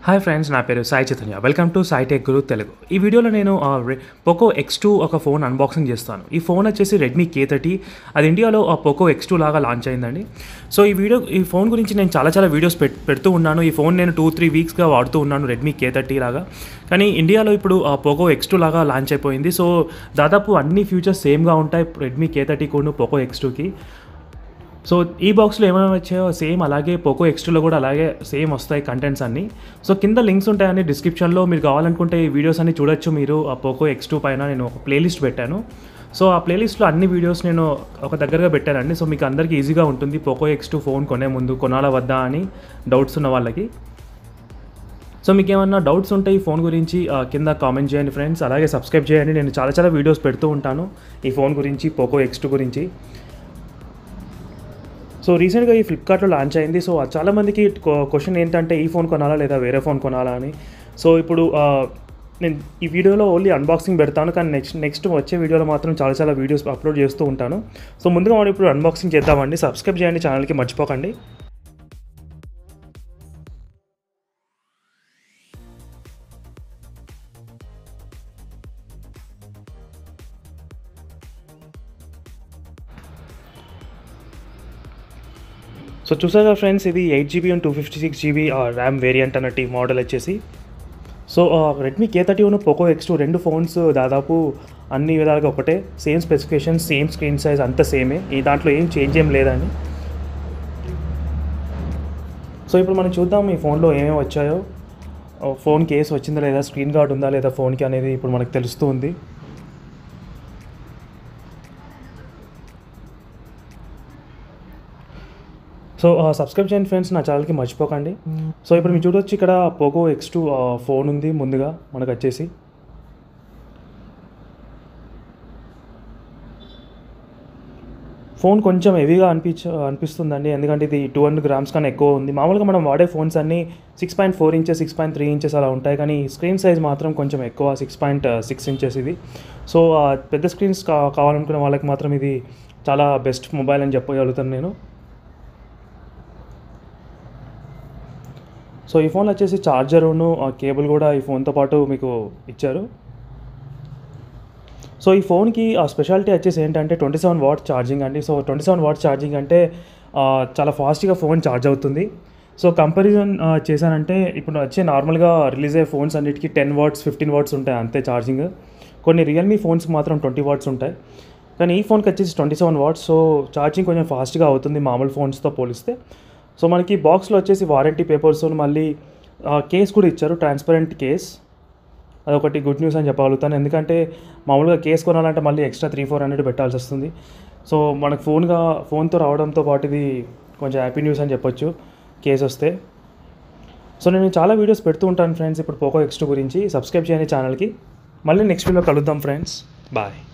hi friends నా పేరు Sai Chaitanya welcome to Sai tech Guru Telugu ఈ వీడియోలో నేను పోకో ఎక్స్ టూ ఒక ఫోన్ అన్బాక్సింగ్ చేస్తాను ఈ ఫోన్ వచ్చేసి రెడ్మీ కే థర్టీ అది ఇండియాలో ఆ పోకో ఎక్స్ టూ లాగా లాంచ్ అయిందండి సో ఈ వీడియో ఈ ఫోన్ గురించి నేను చాలా చాలా వీడియోస్ పెట్ పెడుతూ ఉన్నాను ఈ ఫోన్ నేను టూ త్రీ వీక్స్గా వాడుతూ ఉన్నాను రెడ్మీ కే థర్టీ లాగా కానీ ఇండియాలో ఇప్పుడు ఆ పోకో ఎక్స్ టూ లాగా లాంచ్ అయిపోయింది సో దాదాపు అన్ని ఫ్యూచర్స్ సేమ్గా ఉంటాయి రెడ్మీ కే థర్టీ కూడా పోకో ఎక్స్ టూకి సో ఈ బాక్స్లో ఏమైనా వచ్చాయో సేమ్ అలాగే పోకో ఎక్స్ట్రాలో కూడా అలాగే సేమ్ వస్తాయి కంటెంట్స్ అన్నీ సో కింద లింక్స్ ఉంటాయని డిస్క్రిప్షన్లో మీరు కావాలనుకుంటే ఈ వీడియోస్ అన్ని చూడొచ్చు మీరు ఆ పోకో ఎక్స్ టూ పైన నేను ఒక ప్లేలిస్ట్ పెట్టాను సో ఆ ప్లేలిస్ట్లో అన్ని వీడియోస్ నేను ఒక దగ్గరగా పెట్టానండి సో మీకు అందరికీ ఈజీగా ఉంటుంది పోకో ఎక్స్ టూ ఫోన్ కొనే ముందు కొనాలా వద్దా అని డౌట్స్ ఉన్న వాళ్ళకి సో మీకు ఏమన్నా డౌట్స్ ఉంటే ఈ ఫోన్ గురించి ఆ, కింద కామెంట్ చేయండి ఫ్రెండ్స్ అలాగే సబ్స్క్రైబ్ చేయండి నేను చాలా చాలా వీడియోస్ పెడుతూ ఉంటాను ఈ ఫోన్ గురించి పోకో ఎక్స్ టూ గురించి సో రీసెంట్గా ఈ ఫ్లిప్కార్ట్లో లాంచ్ అయింది సో చాలామందికి క్వశ్చన్ ఏంటంటే ఈ ఫోన్ కొనాలా లేదా వేరే ఫోన్ కొనాలా అని సో ఇప్పుడు ఆ, నేను ఈ వీడియోలో ఓన్లీ అన్బాక్సింగ్ పెడతాను కానీ నెక్స్ట్ నెక్స్ట్ వచ్చే వీడియోలో మాత్రం చాలా చాలా వీడియోస్ అప్లోడ్ చేస్తూ ఉంటాను సో ముందుగా మనం ఇప్పుడు అన్బాక్సింగ్ చేద్దామండి సబ్స్క్రైబ్ చేయండి ఛానల్కి మర్చిపోకండి సో చూసాగా ఫ్రెండ్స్ ఇది eight GB and two fifty six GB RAM variant అన్నట్టు ఈ మోడల్ వచ్చేసి so Redmi K thirty one Poco X two రెండు ఫోన్స్ దాదాపు అన్ని విధాలుగా ఒకటే same specification same screen size అంత సేమే ఈ దాంట్లో ఏం చేంజ్ ఏం లేదండి సో ఇప్పుడు మనం చూద్దాం ఈ ఫోన్లో ఏమేమి వచ్చాయో ఫోన్ కేస్ వచ్చిందా లేదా స్క్రీన్ గార్డ్ ఉందా లేదా ఫోన్కి అనేది ఇప్పుడు మనకు తెలుస్తూ ఉంది సో సబ్స్క్రైబ్ చేయండి ఫ్రెండ్స్ నా ఛానల్కి మర్చిపోకండి సో ఇప్పుడు మీరు చూడొచ్చు ఇక్కడ పోకో ఎక్స్ టూ ఫోన్ ఉంది ముందుగా మనకు వచ్చేసి ఫోన్ కొంచెం హెవీగా అనిపించ అనిపిస్తుందండి ఎందుకంటే ఇది టూ హండ్రెడ్ గ్రామ్స్ కన్నా ఎక్కువ ఉంది మామూలుగా మనం వాడే ఫోన్స్ అన్నీ six point four inches six point three inches అలా ఉంటాయి కానీ స్క్రీన్ సైజ్ మాత్రం కొంచెం ఎక్కువ సిక్స్ పాయింట్ సిక్స్ ఇంచెస్ ఇది సో ఆ, పెద్ద స్క్రీన్స్ కా కావాలనుకునే వాళ్ళకి మాత్రం ఇది చాలా బెస్ట్ మొబైల్ అని చెప్పగలుగుతాను నేను సో ఈ ఫోన్ వచ్చేసి ఛార్జరును ఆ కేబుల్ కూడా ఈ ఫోన్తో పాటు మీకు ఇచ్చారు సో ఈ ఫోన్కి ఆ స్పెషాలిటీ వచ్చేసి ఏంటంటే ట్వంటీ సెవెన్ వాట్ ఛార్జింగ్ అండి so twenty seven watt charging అంటే ఆ, చాలా ఫాస్ట్గా ఫోన్ ఛార్జ్ అవుతుంది సో కంపారిజన్ చేశానంటే ఇప్పుడు వచ్చే నార్మల్గా రిలీజ్ అయ్యే ఫోన్స్ అన్నిటికీ టెన్ వాట్స్ ఫిఫ్టీన్ వాట్స్ ఉంటాయి అంతే ఛార్జింగ్ కొన్ని రియల్మీ ఫోన్స్కి మాత్రం ట్వంటీ వాట్స్ ఉంటాయి కానీ ఈ ఫోన్కి వచ్చేసి twenty seven watts so charging కొంచెం ఫాస్ట్గా అవుతుంది మామూలు ఫోన్స్తో పోలిస్తే సో మనకి బాక్స్లో వచ్చేసి వారంటీ పేపర్స్ మళ్ళీ కేస్ కూడా ఇచ్చారు ట్రాన్స్పరెంట్ కేస్ అదొకటి గుడ్ న్యూస్ అని చెప్పగలుగుతాను ఎందుకంటే మామూలుగా కేస్ కొనాలంటే మళ్ళీ ఎక్స్ట్రా త్రీ ఫోర్ హండ్రెడ్ పెట్టాల్సి వస్తుంది సో మనకు ఫోన్గా ఫోన్తో రావడంతో పాటు ఇది కొంచెం హ్యాపీ న్యూస్ అని చెప్పొచ్చు కేస్ వస్తే సో నేను చాలా వీడియోస్ పెడుతూ ఉంటాను ఫ్రెండ్స్ ఇప్పుడు పోకో ఎక్స్ టూ గురించి సబ్స్క్రైబ్ చేయండి ఛానల్కి మళ్ళీ నెక్స్ట్ వీడియో కలుద్దాం ఫ్రెండ్స్ బాయ్